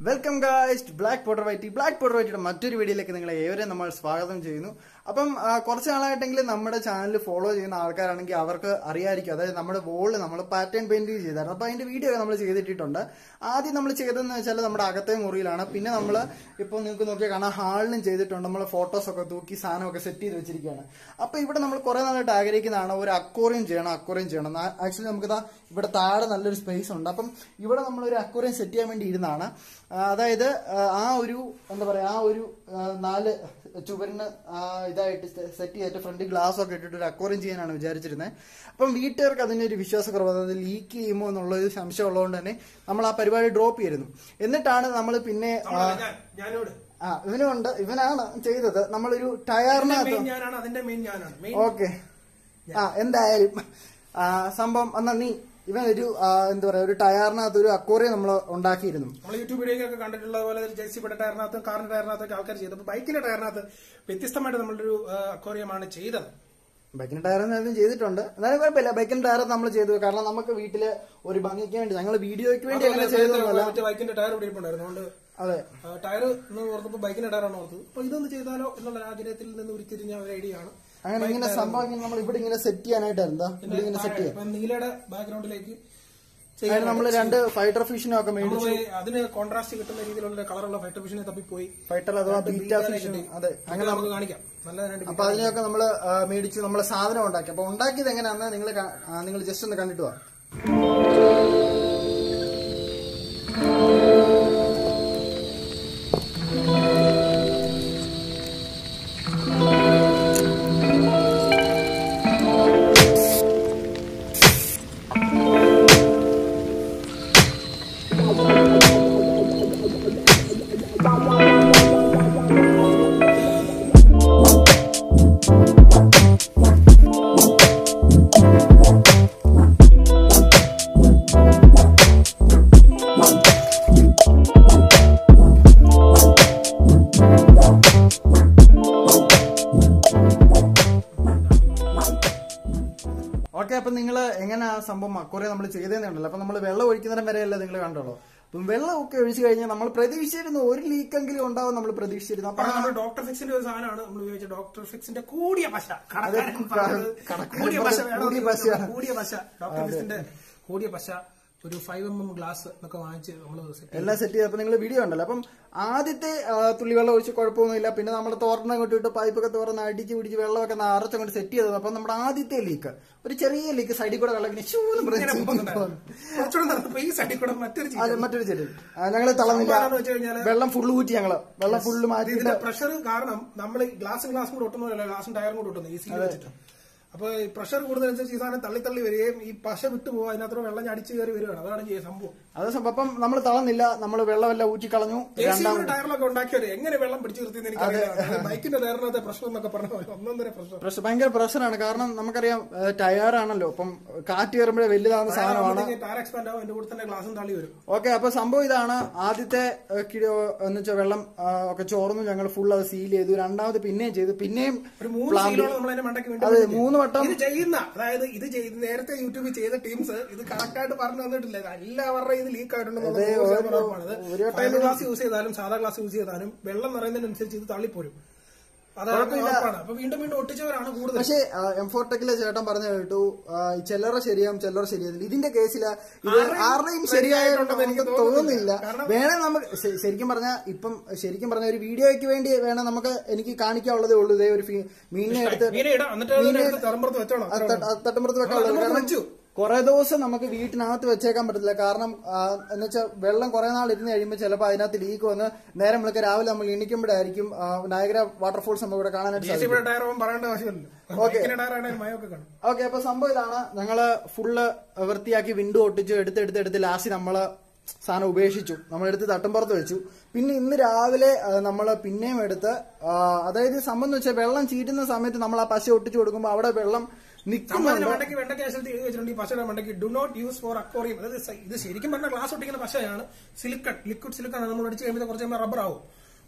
Welcome guys black potter whitey black potter വൈറ്റിയുടെ മറ്റൊരു വീഡിയോയിലേക്ക് നിങ്ങളെ ഏവരെ നമ്മൾ സ്വാഗതം ചെയ്യുന്നു അപ്പം ആ, കുറച്ച് നാളായിട്ടെങ്കിലും നമ്മുടെ ചാനൽ ഫോളോ ചെയ്യുന്ന ആൾക്കാരാണെങ്കിൽ അവർക്ക് അറിയായിരിക്കും അതായത് നമ്മുടെ വോളിൽ നമ്മൾ പാറ്റേൺ പെയിന്റിങ് ചെയ്തായിരുന്നു അപ്പോൾ അതിന്റെ വീഡിയോ നമ്മൾ ചെയ്തിട്ടിട്ടുണ്ട് ആദ്യം നമ്മൾ ചെയ്തതെന്ന് വെച്ചാൽ നമ്മുടെ അകത്തെ മുറിയിലാണ് പിന്നെ നമ്മൾ ഇപ്പോൾ നിങ്ങൾക്ക് നോക്കിയാൽ കാണാം ഹാളിലും ചെയ്തിട്ടുണ്ട് നമ്മൾ ഫോട്ടോസ് ഒക്കെ തൂക്കി സാധനമൊക്കെ സെറ്റ് ചെയ്ത് വെച്ചിരിക്കുകയാണ് അപ്പോൾ ഇവിടെ നമ്മൾ കുറേ നാളായിട്ട് ആഗ്രഹിക്കുന്നതാണ് ഒരു അക്വറിയം ചെയ്യണം അക്വറിയം ചെയ്യണം ആക്ച്വലി നമുക്ക് ദാ ഇവിടെ താഴെ നല്ലൊരു സ്പേസ് ഉണ്ട് അപ്പം ഇവിടെ നമ്മൾ ഒരു അക്വറിയം സെറ്റ് ചെയ്യാൻ വേണ്ടി ഇരുന്നാണ് ആ, അതായത് ആ, ആ ഒരു എന്താ പറയാ ആ ഒരു ആ, നാല് ചുവരിന് ആ, ഇതായിട്ട് സെറ്റ് ചെയ്തിട്ട് ഫ്രണ്ട് ഗ്ലാസ് ഒക്കെ ഇട്ടിട്ട് ഒരു അക്വറിയം ചെയ്യാനാണ് വിചാരിച്ചിരുന്നത് അപ്പം വീട്ടുകാർക്ക് അതിനൊരു വിശ്വാസക്കുറവ് അതായത് ലീക്ക് ചെയ്യുമോ എന്നുള്ളൊരു സംശയം ഉള്ളതുകൊണ്ട് തന്നെ നമ്മൾ ആ പരിപാടി ഡ്രോപ്പ് ചെയ്തിരുന്നു എന്നിട്ടാണ് നമ്മൾ പിന്നെ ആ, ഞാൻ- ഞാനോട് ആ ഇവനുണ്ട് ഇവനാണ് ചെയ്തത് നമ്മളൊരു മെയിൻ ടയറിനകത്ത് ഞാനാണ് അതിന്റെ മെയിൻ ഞാനാണ് മെയിൻ ഓക്കെ ആ എന്തായാലും ആ, സംഭവം എന്നാ നീ ഇവൻ ഒരു ആ, എന്താ പറയാ ഒരു ടയറിനകത്ത് ഒരു അക്വറിയം നമ്മൾ ഉണ്ടാക്കിയിരുന്നു നമ്മൾ യൂട്യൂബ് വീഡിയോയിലൊക്കെ കണ്ടിട്ടുള്ള പോലെ ജെയ്സിയുടെ ടയറിനകത്തും കാറിന്റെ ടയറിനകത്തൊക്കെ ആൾക്കാർ ചെയ്തു അപ്പൊ ബൈക്കിന്റെ ടയറിനകത്ത് വ്യത്യസ്തമായിട്ട് നമ്മളൊരു അക്വറിയമാണ് ചെയ്തത് ബൈക്കിന്റെ ടയർ നേരത്തെ ചെയ്തിട്ടുണ്ട് എന്നാലും കുഴപ്പമില്ല ബൈക്കിന്റെ ടയർ നമ്മൾ ചെയ്തു കാരണം നമുക്ക് വീട്ടില് ഒരു ഭംഗിക്ക് വേണ്ടി ഞങ്ങൾ വീഡിയോയ്ക്ക് വേണ്ടി അങ്ങനെ ചെയ്തതൊന്നുമല്ല മറ്റേ ബൈക്കിന്റെ ടയർ ഇവിടെ ഇരിപ്പുണ്ടായിരുന്നു അതുകൊണ്ട് അതെ ടയർ എന്ന് ഓർത്തപ്പോ ബൈക്കിന്റെ ടയറാണ് ഓർത്തത് അപ്പൊ ഇതൊന്ന് ചെയ്താലോ എന്നുള്ള ആഗ്രഹത്തിൽ നിന്ന് ഉരുത്തിരിഞ്ഞ ഒരു ഐഡിയ ആണ് അങ്ങനെ ഇങ്ങനെ സംഭവം ഇങ്ങനെ നമ്മൾ ഇവിടെ ഇങ്ങനെ സെറ്റ് ചെയ്യാനായിട്ട് എന്താ ഇവിടെ ഇങ്ങനെ സെറ്റ് ചെയ്യാം ഇപ്പൊ നീലയുടെ ബാക്ക്ഗ്രൗണ്ടിലേക്ക് അതിന് നമ്മൾ രണ്ട് ഫൈറ്റർ ഫിഷിനെ ഒക്കെ നമ്മൾ മേടിച്ചു പോയി അതിന് കോൺട്രാസ്റ്റ് കിട്ടുന്ന രീതിയിലുള്ള കളറുള്ള ഫൈറ്റർ ഫിഷിനെ തപ്പിപ്പോയി ഫൈറ്റർ അഥവാ ബീറ്റ ഫിഷ് അതെ അങ്ങനെ നമുക്ക് കാണിക്കാം നല്ല രണ്ട് അപ്പൊ അതിനെയൊക്കെ നമ്മൾ മേടിച്ചു നമ്മളെ സാധനം ഉണ്ടാക്കി അപ്പൊ ഉണ്ടാക്കിയത് എങ്ങനെയാന്ന് നിങ്ങൾ നിങ്ങൾ ജസ്റ്റ് ഒന്ന് കണ്ടിട്ട് വാ ഓക്കെ അപ്പൊ നിങ്ങൾ എങ്ങനെ ആ സംഭവം കുറെ നമ്മൾ ചെയ്തേന്നുണ്ടല്ലോ അപ്പൊ നമ്മൾ വെള്ളം ഒഴിക്കുന്നിടം വരെയല്ലേ നിങ്ങൾ കണ്ടോളൂ അപ്പം വെള്ളം ഒക്കെ ഒഴിച്ചു കഴിഞ്ഞാൽ നമ്മൾ പ്രതീക്ഷിച്ചിരുന്നു ഒരു ലീക്കെങ്കിലും ഉണ്ടാവും നമ്മൾ പ്രതീക്ഷിച്ചിരുന്നു അപ്പൊ അപ്പൊ നമ്മൾ ഡോക്ടർ ഫിക്സിന്റെ ഒരു സാധനമാണ് നമ്മൾ ഉപയോഗിച്ച ഡോക്ടർ ഫിക്സിന്റെ കൂടിയ പശ കടക്കാരൻ അതെ, പറഞ്ഞത് കടക്കാരൻ കൂടിയ പശ പറഞ്ഞത് വേണം കൂടിയ എന്ന് പശയാണ്. കൂടിയ പശ ഡോക്ടർ ഫിക്സിന്റെ കൂടിയ പശ ഒരു ഫൈവ് എം എം ഗ്ലാസ് ഒക്കെ വാങ്ങിച്ച് നമ്മൾ സെറ്റ് എല്ലാം സെറ്റ് ചെയ്തപ്പോൾ നിങ്ങൾ വീഡിയോ ഉണ്ടല്ലോ അപ്പം ആദ്യത്തെ ആ, തുള്ളി വെള്ളം ഒഴിച്ച് കുഴപ്പമൊന്നുമില്ല പിന്നെ നമ്മൾ തോർണം കൊണ്ടിട്ട് പൈപ്പൊക്കെ തുറന്ന് അടിച്ച് പിടിച്ച് വെള്ളമൊക്കെ നിറച്ച് കൊണ്ട് സെറ്റ് ചെയ്തത് അപ്പം നമ്മുടെ ആദ്യത്തെ ലീക്ക് ഒരു ചെറിയ ലീക്ക് സൈഡിൽ കൂടെ വെള്ളം ഇങ്ങനെ ശൂന്ന് ഇങ്ങനെ പ്രവേശിച്ച് പോകുന്നുണ്ടായിരുന്നു. കുറച്ചുകൂടെ നടന്നപ്പോ ഈ സൈഡിൽ കൂടെ മറ്റൊരു അത് ചീത്ത. മറ്റൊരു ചെടി ഞങ്ങൾ തളർന്നില്ല സംഭവം വെച്ച് കഴിഞ്ഞാല് വെള്ളം ഫുള്ള് ഊറ്റി ഞങ്ങള് വെള്ളം ഫുള്ള് മാറ്റിയിട്ട് ഇതിന്റെ പ്രഷർ കാരണം നമ്മൾ ഗ്ലാസും ഗ്ലാസും കൂടെ ഒട്ടുന്നതല്ല ഗ്ലാസും ടയറും കൂടെ ഒട്ടുന്നത് ഈ സീൽ വെച്ചിട്ട് അപ്പൊ ഈ പ്രഷർ കൂടുതലനുസരിച്ച് ഈ സാധനം തള്ളി തള്ളി വരികയും ഈ പശ വിട്ടു പോകുക അതിനകത്ത് വെള്ളം അടിച്ചു കയറി വരികയാണ് അതാണ് ഈ സംഭവം അത് സംഭവം അപ്പം നമ്മൾ തളർന്നില്ല നമ്മൾ വെള്ളമെല്ലാം ഊറ്റി കളഞ്ഞു ദേശീയ ടയറിലൊക്കെ ഉണ്ടാക്കിയത് എങ്ങനെ വെള്ളം പിടിച്ചു നിർത്തിയെന്ന് എനിക്കറിയാം ബൈക്കിന്റെ ടയറിനകത്തെ പ്രശ്നം എന്നൊക്കെ പറഞ്ഞ പോലെ ഒന്നൊന്നര പ്രശ്നം പ്രഷർ ഭയങ്കര പ്രഷറാണ് കാരണം നമുക്കറിയാം ടയറാണല്ലോ അപ്പം കാറ്റ് കയറുമ്പോഴേ വലുതാവുന്ന സാധനമാണ് ടയർ എക്സ്പാൻഡ് ആവും എന്റെ കൂടെ തന്നെ ഗ്ലാസും തള്ളി വരും ഓക്കെ അപ്പൊ സംഭവം ഇതാണ് ആദ്യത്തെ ഏഹ്, കിലോ എന്ന് വെച്ചാൽ വെള്ളം ആ, ഒക്കെ ചോർന്നു ഞങ്ങൾ ഫുൾ അത് സീൽ ചെയ്തു രണ്ടാമത് പിന്നെയും ചെയ്തു പിന്നെയും ഒരു മൂന്ന് സീലോളം നമ്മൾ അതിന്റെ മണ്ടയ്ക്ക് അതെ വേണ്ടി മൂന്ന് വട്ടം ഇത് ചെയ്യുന്ന അതായത് ഇത് ചെയ്ത് നേരത്തെ യൂട്യൂബിൽ ചെയ്ത ടീംസ് ഇത് കറക്റ്റ് ആയിട്ട് പറഞ്ഞു തന്നിട്ടില്ല ഇത് എല്ലാവരുടെ ഇത് ലീക്ക് ആയിട്ടുണ്ടെന്നുള്ളത് ഫൈബർ ഗ്ലാസ് യൂസ് ചെയ്താലും സാധാ ഗ്ലാസ് യൂസ് ചെയ്താലും വെള്ളം നിറയുന്നതിനനുസരിച്ച് ഇത് തള്ളിപ്പോരും അതാണ് ഉറപ്പാണ് അപ്പൊ വീണ്ടും വീണ്ടും ഒട്ടിച്ചവരാണ് കൂടുതൽ പക്ഷേ എംഫോർടെക്കിലെ ചേട്ടൻ പറഞ്ഞു കേട്ടു ആ, ചിലരെ ശരിയാവും ചിലരെ ശരിയാവില്ല ഇതിന്റെ കേസിൽ ഇത് ആരുടെയും ശരിയായിട്ടുണ്ടെന്ന് എനിക്ക് തോന്നുന്നില്ല വേണേ നമുക്ക് ശ- ശരിക്കും പറഞ്ഞാൽ ഇപ്പം ശരിക്കും പറഞ്ഞ ഒരു വീഡിയോയ്ക്ക് വേണ്ടി വേണം നമുക്ക് എനിക്ക് കാണിക്കാനുള്ളതേ ഉള്ളൂ ഇതേ ഒരു ഫി- മീനിനെ എടുത്ത് മീനെ ഇടാം എന്നിട്ട് അതിനകത്ത് തലമ്പുറത്ത് വെച്ചോളാം അത് തട്ട്- അത് തട്ടുമ്പുറത്ത് വെക്കാനുള്ളത് നമുക്ക് കാരണം വെച്ചു. കുറെ ദിവസം നമുക്ക് വീട്ടിനകത്ത് വെച്ചേക്കാൻ പറ്റത്തില്ല കാരണം എന്ന് വെച്ചാൽ വെള്ളം കുറെ നാൾ ഇരുന്ന് കഴിയുമ്പോൾ ചിലപ്പോൾ അതിനകത്ത് ലീക്ക് വന്ന് നേരം വിളിക്കുക രാവിലെ നമ്മൾ എണീക്കുമ്പോഴായിരിക്കും ആ, നയഗ്ര വാട്ടർഫോൾസ് നമുക്ക് ഇവിടെ കാണാനായിട്ട് സാധിക്കും ജെസിബിയുടെ ടയർ ആവാൻ പറയേണ്ട ആവശ്യമില്ല ബൈക്കിന്റെ ടയർ ആണെങ്കിൽ മയമൊക്കെ കാണും ഓക്കെ അപ്പൊ സംഭവം ഇതാണ് ഞങ്ങള് ഫുള്ള് വൃത്തിയാക്കി വിൻഡോ ഒട്ടിച്ചു എടുത്ത് എടുത്ത് എടുത്ത് ലാസ്റ്റ് നമ്മള് സാധനം ഉപേക്ഷിച്ചു നമ്മളെടുത്ത് തട്ടുംപുറത്ത് വെച്ചു പിന്നെ ഇന്ന് രാവിലെ നമ്മൾ പിന്നെയും എടുത്ത് ആ, അതായത് ഈ സംഭവം എന്ന് വെച്ചാൽ വെള്ളം ചീറ്റുന്ന സമയത്ത് നമ്മൾ ആ പശ ഒട്ടിച്ചു കൊടുക്കുമ്പോൾ അവിടെ വെള്ളം നിൽക്കുന്നുണ്ട് സംഭവത്തിന് മണ്ടയ്ക്ക് വെണ്ടയ്ക്ക് ആശുപത്രി എഴുതി വെച്ചിട്ടുണ്ട് ഈ പശയുടെ മണ്ടയ്ക്ക് do not use for aquarium അതായത് സ- ഇത് ശരിക്കും പറഞ്ഞാൽ ഗ്ലാസ് ഒട്ടിക്കുന്ന പശയാണ് സിലിക്കൺ ലിക്വിഡ് സിലിക്കൺ നമ്മൾ അടിച്ച് കഴിയുമ്പോൾ കുറച്ച് കഴിയുമ്പോൾ റബ്ബർ ആവും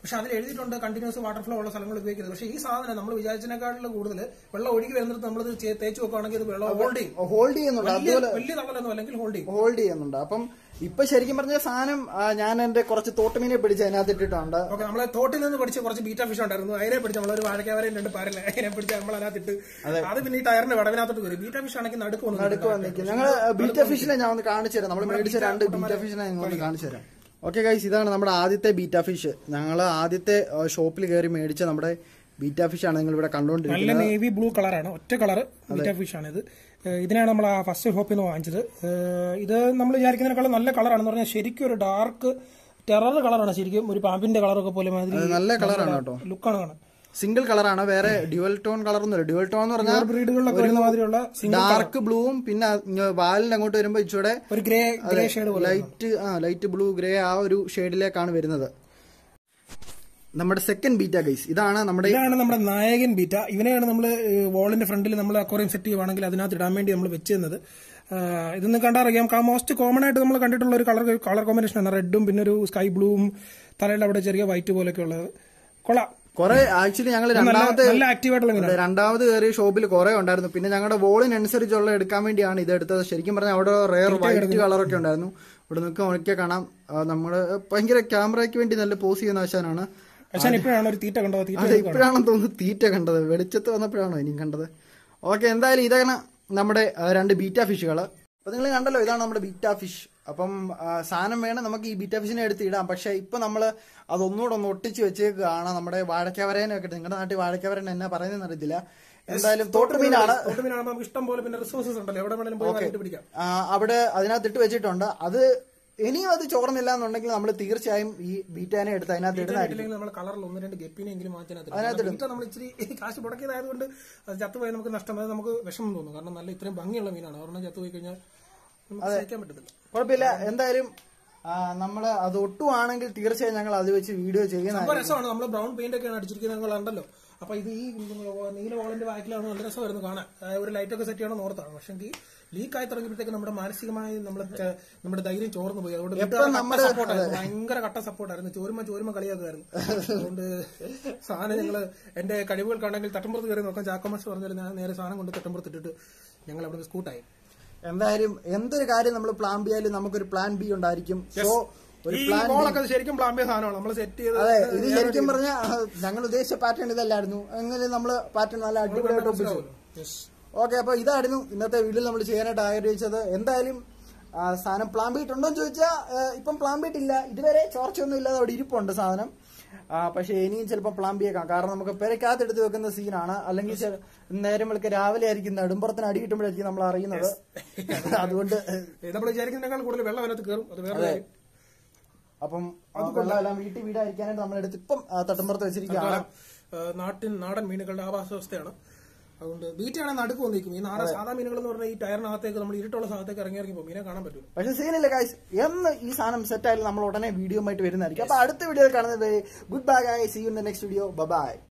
പക്ഷെ അതിൽ എഴുതിയിട്ടുണ്ട് കണ്ടിന്യൂസ് വാട്ടർ ഫ്ലോ ഉള്ള സ്ഥലങ്ങൾ ഉപയോഗിക്കരുത് പക്ഷെ ഈ സാധനം നമ്മൾ വിചാരിച്ചതിനെക്കാട്ടിലും കൂടുതൽ വെള്ളം ഒഴുകി വരുന്നിടത്ത് നമ്മൾ തേച്ച് വെക്കുകയാണെങ്കിൽ ഇത് വെള്ളം ഹോൾഡ് ചെയ്യും ഹോൾഡ് ചെയ്യുന്നുണ്ട് വലിയ അതുപോലെ വലിയ തള്ളലൊന്നും അല്ലെങ്കിൽ ഹോൾഡ് ചെയ്യും ഹോൾഡ് ചെയ്യുന്നുണ്ട് അപ്പം ഇപ്പൊ ശരിക്കും പറഞ്ഞ സാധനം ആ, ഞാൻ എന്റെ കുറച്ച് തോട്ടുമീനെ പിടിച്ച് അതിനകത്ത് ഇട്ടിട്ടുണ്ട് ഓക്കെ നമ്മളെ തോട്ടിൽ നിന്ന് പഠിച്ച കുറച്ച് ബീറ്റ ഫിഷ് ഉണ്ടായിരുന്നു അതിനെ പിടിച്ച് നമ്മളൊരു വാഴക്കാവരയും രണ്ട് പാരല്ല അതിനെ പിടിച്ച് നമ്മൾ അതിനകത്തിട്ട് അത് പിന്നെ ഈ ടയറിന്റെ വടവിനകത്തോട്ട് കയറി ബീറ്റ ഫിഷ് ആണെങ്കിൽ നടുക്ക് വന്നു നടുക്ക് വന്നിരിക്കും ഞങ്ങൾ ബീറ്റ ഫിഷിനെ ഞാൻ ഒന്ന് കാണിച്ചു തരാം നമ്മൾ മേടിച്ച രണ്ട് ബീറ്റ ഫിഷിനെ ഞാൻ ഒന്ന് കാണിച്ചു തരാം ഓക്കെ ഗൈസ് ഇതാണ് നമ്മുടെ ആദ്യത്തെ ബീറ്റ ഫിഷ് ഞങ്ങൾ ആദ്യത്തെ ഷോപ്പിൽ കയറി മേടിച്ച നമ്മുടെ ബീറ്റ ഫിഷ് ആണ് നിങ്ങൾ ഇവിടെ കണ്ടുകൊണ്ടിരിക്കുന്നത് നല്ല നേവി ബ്ലൂ കളറാണ് ഒറ്റ കളർ ബീറ്റ ഫിഷ് ആണ് ഇത് ഏഹ് ഇതിനാണ് നമ്മൾ ആ ഫസ്റ്റ് ഷോപ്പിൽ നിന്ന് വാങ്ങിച്ചത് ഏഹ് ഇത് നമ്മൾ വിചാരിക്കുന്നതിനേക്കാളും നല്ല കളറാണെന്ന് പറഞ്ഞാൽ ശരിക്കും ഒരു ഡാർക്ക് ടെറർ കളറാണ് ശരിക്കും ഒരു പാമ്പിന്റെ കളറൊക്കെ പോലെ മാതിരി അത് നല്ല കളറാണ് കേട്ടോ ലുക്കാണ് കാണാൻ സിംഗിൾ കളറാണ് വേറെ ഡ്യുവൽ ടോൺ കളർ ഒന്നുമില്ല ഡ്യുവൽ ടോൺ എന്ന് പറഞ്ഞാൽ ബ്രീഡുകളിലൊക്കെ വരുന്ന മാതിരിയുള്ള single ഡാർക്ക് ബ്ലൂവും പിന്നെ ഇങ്ങ് വാലിന്റെ അങ്ങോട്ട് വരുമ്പോ ഇച്ചിരി ഒരു ഗ്രേ ഗ്രേ ഷെയ്ഡ് പോലെ ലൈറ്റ് ആ ലൈറ്റ് ബ്ലൂ ഗ്രേ ആ ഒരു ഷെയ്ഡിലേക്കാണ് വരുന്നത് നമ്മുടെ സെക്കൻഡ് ബീറ്റ ഗൈസ് ഇതാണ് നമ്മുടെ ഇതാണ് നമ്മുടെ നായകൻ ബീറ്റ ഇവനെയാണ് നമ്മൾ വോളിന്റെ ഫ്രണ്ടിൽ നമ്മൾ അക്വറിയം സെറ്റ് ചെയ്യുവാണെങ്കിൽ അതിനകത്ത് ഇടാൻ വേണ്ടി നമ്മൾ വെച്ചിരുന്നത് ഇതൊന്നും കണ്ടറിയാം മോസ്റ്റ് കോമൺ ആയിട്ട് നമ്മൾ കണ്ടിട്ടുള്ള ഒരു കളർ കളർ കോമ്പിനേഷൻ ആണ് റെഡും പിന്നെ ഒരു സ്കൈ ബ്ലൂവും തലയുടെ അവിടെ ചെറിയ വൈറ്റ് പോലൊക്കെ ഉള്ളത് കൊള്ളാം കുറെ ആക്ച്വലി ഞങ്ങൾ നല്ല രണ്ടാമത്തെ നല്ല ആക്റ്റീവ് ആയിട്ടുള്ള മീനാണ് അതെ, രണ്ടാമത് കയറിയ ഷോപ്പിൽ കുറെ ഉണ്ടായിരുന്നു പിന്നെ ഞങ്ങളുടെ വോളിനനുസരിച്ചുള്ള എടുക്കാൻ വേണ്ടിയാണ് ഇത് എടുത്തത് ശരിക്കും പറഞ്ഞാൽ അവിടെ റെയർ വൈറ്റ് കളറൊക്കെ ഉണ്ടായിരുന്നു ഇവിടെ നിൽക്കാൻ നോക്കിയാൽ കാണാം ആ, നമ്മള് ഭയങ്കര ക്യാമറയ്ക്ക് വേണ്ടി നല്ല പോസ് ചെയ്യുന്ന ആശാനാണ് പക്ഷേ ഇപ്പോഴാണ് ഒരു തീറ്റ കണ്ടത് തീറ്റ അതെ ഇപ്പോഴാണെന്ന് തോന്നുന്നു തീറ്റ കണ്ടത് വെളിച്ചത്ത് വന്നപ്പോഴാണോ ഇനിയും കണ്ടത് ഓക്കെ എന്തായാലും ഇതാണ് നമ്മുടെ ആ, രണ്ട് ബീറ്റ ഫിഷുകൾ അപ്പൊ നിങ്ങൾ കണ്ടല്ലോ ഇതാണ് നമ്മുടെ ബീറ്റ ഫിഷ് അപ്പം ആ, സാധനം വേണം നമുക്ക് ഈ ബീറ്റ ഫിഷിനെ എടുത്ത് ഇടാം പക്ഷെ ഇപ്പൊ നമ്മള് അതൊന്നുകൂടെ ഒന്ന് ഒട്ടിച്ച് വെച്ചേക്കാണ് നമ്മുടെ വാഴക്കവരേനൊക്കെ നിങ്ങളുടെ നാട്ടിൽ വാഴക്കവരൻ എന്നാ പറയുന്നതെന്ന് അറിയത്തില്ല എന്തായാലും തോട്ടുമീനാണ് തോട്ടുമീനാണ് നമുക്ക് ഇഷ്ടം പോലെ പിന്നെ റിസോഴ്സസ് ഉണ്ടല്ലോ എവിടെ വേണേലും പോയി വാങ്ങിയിട്ട് പിടിക്കാം ആ, അവിടെ അതിനകത്ത് ഇട്ട് വെച്ചിട്ടുണ്ട് അത് ഇനിയും അത് ചോർന്നില്ല എന്നുണ്ടെങ്കിൽ നമ്മൾ തീർച്ചയായും ഈ ബീറ്റാനെ എടുത്ത് അതിനകത്ത് ഇടുന്നതായിരിക്കും ഇല്ലെങ്കിൽ നമ്മൾ കളറിൽ ഒന്ന് രണ്ട് ഗപ്പിനെങ്കിലും മാറ്റിനകത്ത് ബീറ്റ നമ്മൾ ഇച്ചിരി കാശ് മുടക്കിയതായതുകൊണ്ട് അത് ചത്തുപോയി നമുക്ക് നഷ്ടം അത് നമുക്ക് വിഷമം തോന്നും കാരണം നല്ല ഇത്രയും ഭംഗിയുള്ള മീനാണ് ഒരെണ്ണം ചത്തുപോയി കഴിഞ്ഞാൽ നമുക്ക് സഹിക്കാൻ പറ്റത്തില്ല കുഴപ്പമില്ല എന്തായാലും ആ, നമ്മള് അത് ഒട്ടുവാണെങ്കിൽ തീർച്ചയായും ഞങ്ങൾ അത് വെച്ച് വീഡിയോ ചെയ്യുന്ന അപ്പൊ രസമാണ് നമ്മൾ ബ്രൗൺ പെയിന്റ് ഒക്കെയാണ് അടിച്ചിരിക്കുന്നത് നിങ്ങൾ ഉണ്ടല്ലോ അപ്പൊ ഇത് ഈ നീല വോളിന്റെ ബാക്കിലാണ് നല്ല രസമായിരുന്നു കാണാൻ ആ, ഒരു ലൈറ്റ് ഒക്കെ സെറ്റ് ചെയ്യണം ഓർത്താണ് പക്ഷേ ലീക്ക് ആയി തുടങ്ങിയപ്പോഴത്തേക്ക് നമ്മുടെ മാനസികമായി നമ്മുടെ ച- നമ്മുടെ ധൈര്യം ചോർന്നു പോയി അതുകൊണ്ട് വീട്ടുകാരുടെ കട്ട സപ്പോർട്ടായിരുന്നു ഭയങ്കര കട്ട സപ്പോർട്ടായിരുന്നു ചോരുമ ചോരുമ കളിയാക്കുമായിരുന്നു അതുകൊണ്ട് സാധനം ഞങ്ങള് എന്റെ കഴിവുകൾ കാണണമെങ്കിൽ തട്ടമ്പുറത്ത് കയറി നോക്കാം ചാക്കോമാഷ് പറഞ്ഞാൽ ഞാൻ നേരെ സാധനം കൊണ്ട് തട്ടമ്പുറത്ത് ഇട്ടിട്ട് ഞങ്ങൾ അവിടെ സ്കൂട്ടായി എന്തായാലും എന്തൊരു കാര്യം നമ്മൾ പ്ലാൻ ബി ആയാലും നമുക്കൊരു പ്ലാൻ ബി ഉണ്ടായിരിക്കും സോ ഒരു ഈ പ്ലാൻ ബോളൊക്കെ ശരിക്കും പ്ലാമ്പിയ സാധനമാണ് നമ്മൾ സെറ്റ് ചെയ്ത് അതെ ഇത് ശരിക്കും പറഞ്ഞാൽ ഞങ്ങൾ ഉദ്ദേശിച്ച പാറ്റേൺ ഇതല്ലായിരുന്നു എങ്ങനെ നമ്മള് പാറ്റേൺ നല്ല അടിപൊളിയായിട്ട് ഒപ്പിച്ചു Yes. ഓക്കെ അപ്പൊ ഇതായിരുന്നു ഇന്നത്തെ വീഡിയോയിൽ നമ്മൾ ചെയ്യാനായിട്ട് ആഗ്രഹിച്ചത് എന്തായാലും ആ, സാധനം പ്ലാൻ ബീറ്റ് ഉണ്ടോ എന്ന് ചോദിച്ചാൽ ഇപ്പം പ്ലാൻ ബീറ്റ് ഇല്ല ഇതുവരെ ചോർച്ചയൊന്നും ഇല്ലാതെ അവിടെ ഇരിപ്പുണ്ട് സാധനം ആ, പക്ഷെ ഇനിയും ചിലപ്പോൾ പ്ലാൻ ബി ആക്കാം കാരണം നമുക്ക് പെരക്കകത്ത് എടുത്ത് വെക്കുന്ന സീനാണ് അല്ലെങ്കിൽ ചെ- നേരം വിളിക്ക് രാവിലെ ആയിരിക്കും നെടുമ്പുറത്തിന് അടി കിട്ടുമ്പോഴായിരിക്കും നമ്മൾ അറിയുന്നത് അതുകൊണ്ട് നമ്മൾ വിചാരിക്കുന്നതിനേക്കാൾ കൂടുതൽ വെള്ളം അതിനകത്ത് കയറും അത് വേറെ കാര്യം. അപ്പം ആ വെള്ളമെല്ലാം വീട്ടിൽ വീടായിരിക്കാനായിട്ട് നമ്മളെടുത്ത് ഇപ്പം ആ, തട്ടുമ്പുറത്ത് വെച്ചിരിക്കുകയാണ് ആ, നാട്ടിൻ നാടൻ മീനുകളുടെ ആവാസ വ്യവസ്ഥയാണ് അതുകൊണ്ട് ബീറ്റാണ് നടുക്ക് വന്നിരിക്കും ഈ നാടൻ സാധാ മീനുകൾ എന്ന് പറഞ്ഞാൽ ഈ ടയറിനകത്തേക്ക് നമ്മൾ ഇരുട്ടുള്ള സ്ഥലത്തേക്ക് ഇറങ്ങി ഇറങ്ങി പോകും മീനെ കാണാൻ പറ്റും പക്ഷെ സീനില്ല ഗൈസ് എന്ന് ഈ സാധനം സെറ്റ് ആയാലും നമ്മൾ ഉടനെ വീഡിയോ ആയിട്ട് വരുന്നതായിരിക്കും അപ്പൊ അടുത്ത വീഡിയോയിൽ കാണുന്നത് good bye guys see you in the next video by